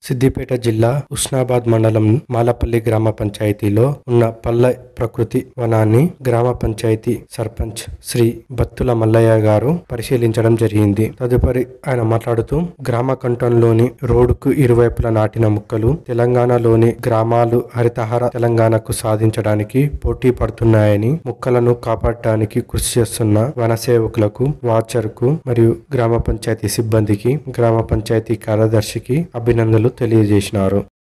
సిద్దిపేట జిల్లా ఉస్నాబాద్ మండలం మాలపల్లి గ్రామ పంచాయతీలో ఉన్న పల్లె ప్రకృతి వనాన్ని గ్రామ పంచాయతీ సర్పంచ్ శ్రీ బత్తుల మల్లయ్య గారు పరిశీలించడం జరిగింది తదుపరి ఆయన మాట్లాడుతూ గ్రామ కంఠంలోని రోడ్డుకు ఇరువైపులా నాటిన మొక్కలు తెలంగాణలోని గ్రామాలు హరితహార తెలంగాణకు సాధించడానికి పోటీ పడుతున్నాయని మొక్కలను కాపాడటానికి కృషి చేస్తున్న వన సేవకులకు వాచర్కు మరియు గ్రామ పంచాయతీ సిబ్బందికి గ్రామ పంచాయతీ కార్యదర్శికి అభినందనలు తెలియజేసినారు